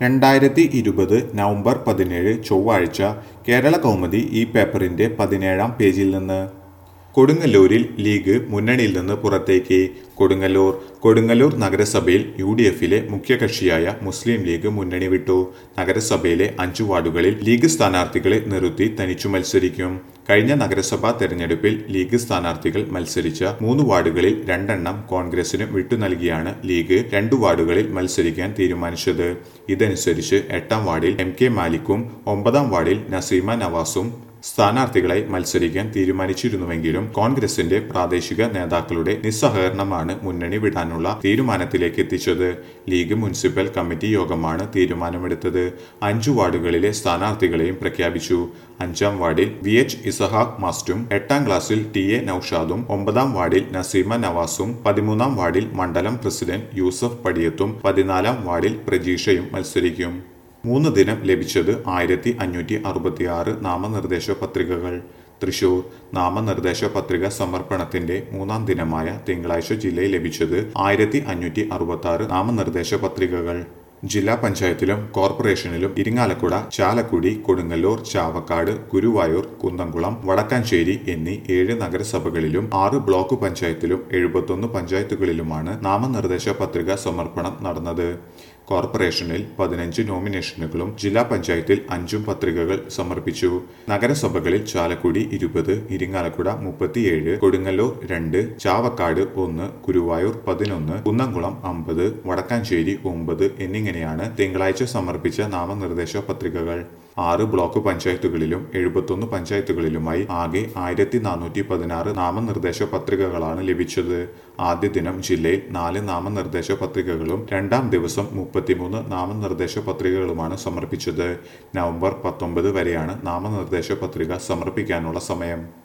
രണ്ടായിരത്തി ഇരുപത് നവംബർ പതിനേഴ് ചൊവ്വാഴ്ച കേരള കൗമുദി ഈ പേപ്പറിന്റെ പതിനേഴാം പേജിൽ നിന്ന് കൊടുങ്ങല്ലൂരിൽ ലീഗ് മുന്നണിയിൽ നിന്ന് പുറത്തേക്ക് കൊടുങ്ങല്ലൂർ കൊടുങ്ങല്ലൂർ നഗരസഭയിൽ യു ഡി എഫിലെ മുഖ്യകക്ഷിയായ മുസ്ലിം ലീഗ് മുന്നണി വിട്ടു നഗരസഭയിലെ അഞ്ചു വാർഡുകളിൽ ലീഗ് സ്ഥാനാർത്ഥികളെ നിർത്തി തനിച്ചു മത്സരിക്കും കഴിഞ്ഞ നഗരസഭാ തെരഞ്ഞെടുപ്പിൽ ലീഗ് സ്ഥാനാർത്ഥികൾ മത്സരിച്ച മൂന്ന് വാർഡുകളിൽ രണ്ടെണ്ണം കോൺഗ്രസിന് വിട്ടു നൽകിയാണ് ലീഗ് രണ്ടു വാർഡുകളിൽ മത്സരിക്കാൻ തീരുമാനിച്ചത് ഇതനുസരിച്ച് എട്ടാം വാർഡിൽ എം കെ മാലിക്കും ഒമ്പതാം വാർഡിൽ നസീമ നവാസും സ്ഥാനാർത്ഥികളായി മത്സരിക്കാൻ തീരുമാനിച്ചിരുന്നുവെങ്കിലും കോൺഗ്രസിന്റെ പ്രാദേശിക നേതാക്കളുടെ നിസ്സഹകരണമാണ് മുന്നണി വിടാനുള്ള തീരുമാനത്തിലേക്ക് എത്തിച്ചത് ലീഗ് മുനിസിപ്പൽ കമ്മിറ്റി യോഗമാണ് തീരുമാനമെടുത്തത് അഞ്ചു വാർഡുകളിലെ സ്ഥാനാർത്ഥികളെയും പ്രഖ്യാപിച്ചു അഞ്ചാം വാർഡിൽ വി എച്ച് ഇസഹാഖ് മാസ്റ്റും എട്ടാം ക്ലാസ്സിൽ ടി എ നൌഷാദും ഒമ്പതാം വാർഡിൽ നസീമ നവാസും പതിമൂന്നാം വാർഡിൽ മണ്ഡലം പ്രസിഡന്റ് യൂസഫ് പടിയത്തും പതിനാലാം വാർഡിൽ പ്രജീഷയും മത്സരിക്കും മൂന്ന് ദിനം ലഭിച്ചത് ആയിരത്തി അഞ്ഞൂറ്റി അറുപത്തി ആറ് നാമനിർദ്ദേശ പത്രികകൾ തൃശൂർ നാമനിർദ്ദേശ പത്രിക സമർപ്പണത്തിന്റെ മൂന്നാം ദിനമായ തിങ്കളാഴ്ച ജില്ലയിൽ ലഭിച്ചത് ആയിരത്തി അഞ്ഞൂറ്റി അറുപത്തി ആറ് നാമനിർദ്ദേശ പത്രികകൾ ജില്ലാ പഞ്ചായത്തിലും കോർപ്പറേഷനിലും ഇരിങ്ങാലക്കുട ചാലക്കുടി കൊടുങ്ങല്ലൂർ ചാവക്കാട് ഗുരുവായൂർ കുന്നംകുളം വടക്കാഞ്ചേരി എന്നീ ഏഴ് നഗരസഭകളിലും ആറ് ബ്ലോക്ക് പഞ്ചായത്തിലും എഴുപത്തൊന്ന് പഞ്ചായത്തുകളിലുമാണ് നാമനിർദ്ദേശ പത്രിക സമർപ്പണം നടന്നത് കോർപ്പറേഷനിൽ പതിനഞ്ച് നോമിനേഷനുകളും ജില്ലാ പഞ്ചായത്തിൽ അഞ്ചും പത്രികകൾ സമർപ്പിച്ചു നഗരസഭകളിൽ ചാലക്കുടി ഇരുപത് ഇരിങ്ങാലക്കുട മുപ്പത്തിയേഴ് കൊടുങ്ങല്ലൂർ രണ്ട് ചാവക്കാട് ഒന്ന് ഗുരുവായൂർ പതിനൊന്ന് കുന്നംകുളം അമ്പത് വടക്കാഞ്ചേരി ഒമ്പത് എന്നിങ്ങനെയാണ് തിങ്കളാഴ്ച സമർപ്പിച്ച നാമനിർദ്ദേശ പത്രികകൾ ആറ് ബ്ലോക്ക് പഞ്ചായത്തുകളിലും എഴുപത്തൊന്ന് പഞ്ചായത്തുകളിലുമായി ആകെ ആയിരത്തി നാനൂറ്റി പതിനാറ് നാമനിർദ്ദേശ പത്രികകളാണ് ലഭിച്ചത് ആദ്യ ദിനം ജില്ലയിൽ നാല് നാമനിർദ്ദേശ പത്രികകളും രണ്ടാം ദിവസം മുപ്പത്തിമൂന്ന് നാമനിർദ്ദേശ പത്രികകളുമാണ് സമർപ്പിച്ചത് നവംബർ പത്തൊമ്പത് വരെയാണ് നാമനിർദ്ദേശ പത്രിക സമർപ്പിക്കാനുള്ള സമയം